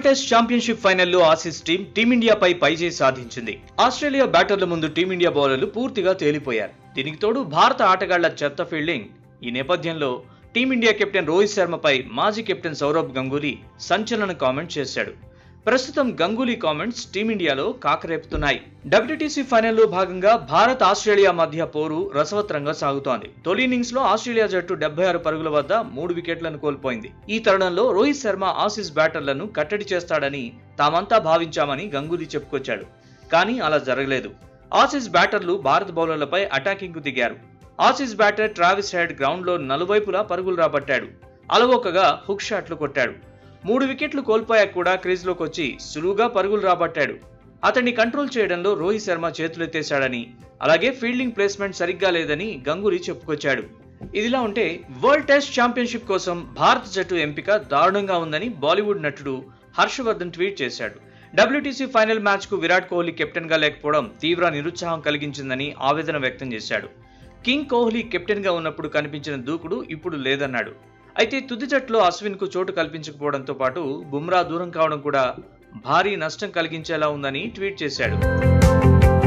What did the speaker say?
test championship ఫైనల్లో Aussies team టీమిండియాపై పైచేయి సాధించింది ఆస్ట్రేలియా బ్యాటర్ల ముందు టీమిండియా బౌలర్లు పూర్తిగా తేలిపోయారు దీనికి తోడు భారత ఆటగాళ్ల చెత్త ఫీల్డింగ్ ఈ నేపథ్యంలో టీమిండియా కెప్టెన్ రోహిత్ శర్మపై మాజీ కెప్టెన్ సౌరవ్ గంగూలీ సంచలన కామెంట్ చేశాడు ప్రస్తుతం గంగూలీ కామెంట్స్ టీమిండియాలో కాకరేపుతున్నాయి డబ్ల్యూటీసీ ఫైనల్లో భాగంగా భారత్ ఆస్ట్రేలియా మధ్య పోరు రసవత్రంగా సాగుతోంది తొలి ఇన్నింగ్స్ లో ఆస్ట్రేలియా జట్టు డెబ్బై ఆరు పరుగుల వద్ద మూడు వికెట్లను కోల్పోయింది ఈ తరుణంలో రోహిత్ శర్మ ఆసీస్ బ్యాటర్లను కట్టడి చేస్తాడని తామంతా భావించామని గంగూలీ చెప్పుకొచ్చాడు కానీ అలా జరగలేదు ఆసీస్ బ్యాటర్లు భారత బౌలర్లపై అటాకింగ్ కు దిగారు Aussies batter Travis Head ground లో నలువైపులా పరుగులు రాబట్టాడు అలవోకగా హుక్ షాట్లు కొట్టాడు మూడు వికెట్లు కోల్పోయాక కూడా క్రీజ్లోకి వచ్చి సులువుగా పరుగులు రాబట్టాడు అతన్ని కంట్రోల్ చేయడంలో రోహిత్ శర్మ చేతులెత్తేశాడని అలాగే ఫీల్డింగ్ ప్లేస్మెంట్ సరిగ్గా లేదని గంగూలీ చెప్పుకొచ్చాడు ఇదిలా ఉంటే వరల్డ్ టెస్ట్ ఛాంపియన్షిప్ కోసం భారత జట్టు ఎంపిక దారుణంగా ఉందని బాలీవుడ్ నటుడు హర్షవర్ధన్ ట్వీట్ చేశాడు డబ్ల్యూటీసీ ఫైనల్ మ్యాచ్ కు విరాట్ కోహ్లీ కెప్టెన్ గా లేకపోవడం తీవ్ర నిరుత్సాహం కలిగించిందని ఆవేదన వ్యక్తం చేశాడు కింగ్ కోహ్లీ కెప్టెన్ గా ఉన్నప్పుడు కనిపించిన దూకుడు ఇప్పుడు లేదన్నాడు అయితే తుది జట్టులో అశ్విన్ కు చోటు కల్పించకపోవడంతో పాటు బుమ్రా దూరం కావడం కూడా భారీ నష్టం కలిగించేలా ఉందని ట్వీట్ చేశాడు